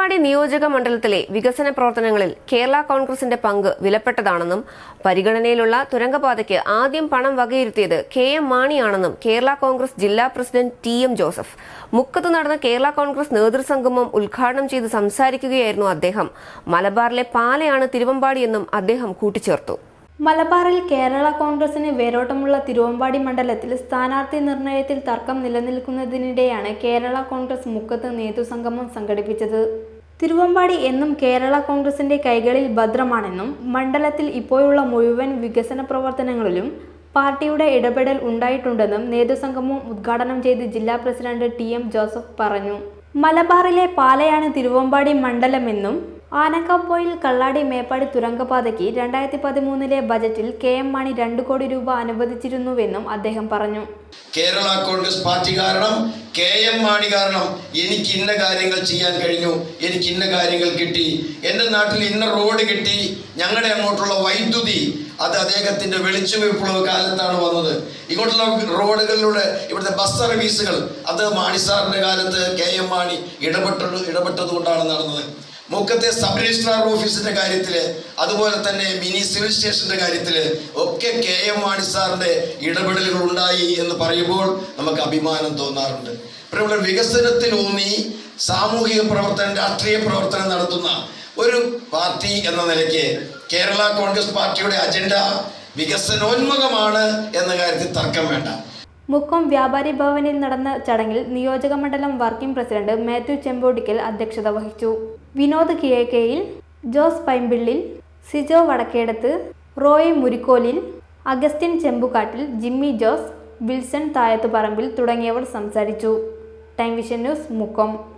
തിരുവമ്പാടി നിയോജക മണ്ഡലത്തിലെ വികസന പ്രവർത്തനങ്ങളിൽ കേരള കോൺഗ്രസിന്റെ പങ്ക് വിലപ്പെട്ടതാണെന്നും പരിഗണനയിലുള്ള തുരങ്കപാതയ്ക്ക് ആദ്യം പണം വകയിരുത്തിയത് കെ എം മാണിയാണെന്നും കേരള കോൺഗ്രസ് ജില്ലാ പ്രസിഡന്റ് ടി എം ജോസഫ് മുക്കത്ത് നടന്ന കേരള കോൺഗ്രസ് നേതൃസംഗമം ഉദ്ഘാടനം ചെയ്ത് സംസാരിക്കുകയായിരുന്നു അദ്ദേഹം മലബാറിലെ പാലയാണ് തിരുവമ്പാടിയെന്നും അദ്ദേഹം കൂട്ടിച്ചേർത്തു മലബാറിൽ കേരള കോൺഗ്രസിന് വേരോട്ടമുള്ള തിരുവമ്പാടി മണ്ഡലത്തിൽ സ്ഥാനാർത്ഥി നിർണയത്തിൽ തർക്കം നിലനിൽക്കുന്നതിനിടെയാണ് കേരള കോൺഗ്രസ് മുക്കത്ത് നേതൃസംഗമം സംഘടിപ്പിച്ചത് തിരുവമ്പാടി എന്നും കേരള കോൺഗ്രസിന്റെ കൈകളിൽ ഭദ്രമാണെന്നും മണ്ഡലത്തിൽ ഇപ്പോഴുള്ള മുഴുവൻ വികസന പ്രവർത്തനങ്ങളിലും പാർട്ടിയുടെ ഇടപെടൽ ഉണ്ടായിട്ടുണ്ടെന്നും നേതൃസംഗമം ഉദ്ഘാടനം ചെയ്ത് ജില്ലാ പ്രസിഡന്റ് ടി എം ജോസഫ് പറഞ്ഞു മലബാറിലെ പാലയാണ് തിരുവമ്പാടി മണ്ഡലമെന്നും ആനക്കാപ്പോയിൽ കള്ളാടി മേപ്പാടി തുരങ്കപാതയ്ക്ക് രണ്ടായിരത്തി പതിമൂന്നിലെ ബജറ്റിൽ കെ എം മാണി രണ്ട് കോടി രൂപ അനുവദിച്ചിരുന്നുവെന്നും അദ്ദേഹം പറഞ്ഞു കേരള കോൺഗ്രസ് പാർട്ടി കാരണം കെ എം മാണി കാരണം എനിക്ക് ഇന്ന കാര്യങ്ങൾ ചെയ്യാൻ കഴിഞ്ഞു എനിക്ക് ഇന്ന കാര്യങ്ങൾ കിട്ടി എൻ്റെ നാട്ടിൽ ഇന്ന റോഡ് കിട്ടി ഞങ്ങളുടെ അങ്ങോട്ടുള്ള വൈദ്യുതി അത് അദ്ദേഹത്തിന്റെ വെളിച്ചു വിപ്ലവ കാലത്താണ് വന്നത് ഇങ്ങോട്ടുള്ള റോഡുകളിലൂടെ ഇവിടുത്തെ ബസ് സർവീസുകൾ അത് മാണി സാറിന്റെ കാലത്ത് കെ എം മാണി ഇടപെട്ടത് ഇടപെട്ടത് കൊണ്ടാണ് നടന്നത് മുക്കത്തെ സബ് രജിസ്ട്രാർ ഓഫീസിന്റെ കാര്യത്തില് അതുപോലെ തന്നെ മിനി സിവിൽ സ്റ്റേഷന്റെ കാര്യത്തില് ഒക്കെ കെ എം മാണി സാറിന്റെ ഇടപെടലുകൾ ഉണ്ടായി എന്ന് പറയുമ്പോൾ നമുക്ക് അഭിമാനം തോന്നാറുണ്ട് ഇവിടെ വികസനത്തിൽ ഊന്നി സാമൂഹിക പ്രവർത്തനം രാഷ്ട്രീയ പ്രവർത്തനം നടത്തുന്ന ഒരു പാർട്ടി എന്ന നിലയ്ക്ക് കേരള കോൺഗ്രസ് പാർട്ടിയുടെ അജണ്ട വികസനോന്മുഖമാണ് എന്ന കാര്യത്തിൽ തർക്കം വേണ്ട മുക്കം വ്യാപാരി ഭവനിൽ നടന്ന ചടങ്ങിൽ നിയോജക മണ്ഡലം വർക്കിംഗ് പ്രസിഡന്റ് മാത്യു ചെമ്പോടിക്കൽ അധ്യക്ഷത വഹിച്ചു വിനോദ് കിഴക്കേയിൽ ജോസ് പൈമ്പിള്ളിൽ സിജോ വടക്കേടത്ത് റോയ് മുരിക്കോലിൽ അഗസ്റ്റിൻ ചെമ്പുകാട്ടിൽ ജിമ്മി ജോസ് വിൽസൺ തായത്തുപറമ്പിൽ തുടങ്ങിയവർ സംസാരിച്ചു ടൈം വിഷൻ ന്യൂസ് മുക്കം